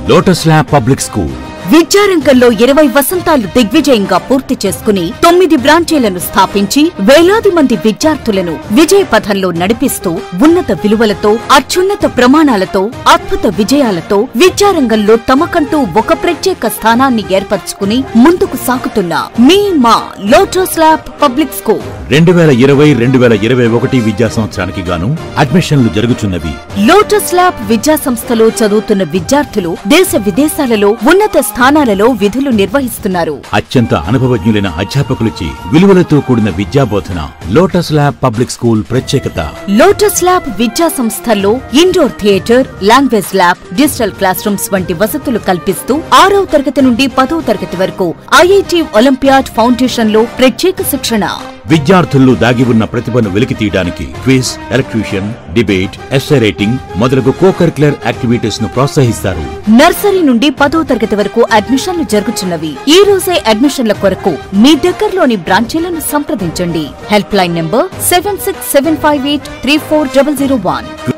lotus lab public school విద్యారంగంలో ఇరవై వసంతాలు దిగ్విజయంగా పూర్తి చేసుకుని తొమ్మిది బ్రాంచీలను స్థాపించి వేలాది మంది విద్యార్థులను విజయ పథంలో నడిపిస్తూ ఉన్నత విలువలతో అత్యున్నత ప్రమాణాలతో అద్భుత విజయాలతో విద్యారంగంలో తమకంటూ ఒక ప్రత్యేక స్థానాన్ని ఏర్పరచుకుని ముందుకు సాగుతున్న మీ మా లోటస్ ల్యాబ్ పబ్లిక్ స్కూల్ రెండు వేల ఇరవై రెండు వేల ఇరవై ఒకటి విద్యా సంవత్సరానికి గాను అడ్మిషన్లు జరుగుతున్నవి లోటస్ ల్యాబ్ విద్యా సంస్థలో చదువుతున్న విద్యార్థులు దేశ విదేశాలలో ఉన్నత స్థానాలలో విధులు నిర్వహిస్తున్నారు అత్యంత అనుభవజ్ఞులైన అధ్యాపకులచే విలువలతో కూడిన విద్యాబోధన లోటస్ ల్యాబ్ పబ్లిక్ స్కూల్ ప్రత్యేకత లోటస్ ల్యాబ్ విద్యా సంస్థల్లో indoor theatre language lab digital classrooms వంటి వసతులు కల్పిస్తూ ఆరవ తరగతి నుండి పదవ తరగతి వరకు ఐఐటి ఒలింపియాడ్ ఫౌండేషన్ లో ప్రత్యేక శిక్షణ విద్యార్థుల్లో దాగి ఉన్న ప్రతిభను వెలికి తీయడానికి quiz elocution debate essay writing మొదలగు కో కరికులర్ యాక్టివిటీస్ ను ప్రోత్సహిస్తారు నర్సరీ నుండి పదో తరగతి వరకు అడ్మిషన్లు జరుగుతున్నవి ఈ రోజే అడ్మిషన్ల కొరకు మీ దగ్గరలోని బ్రాంచీలను సంప్రదించండి help line number seven six seven five eight three four double zero one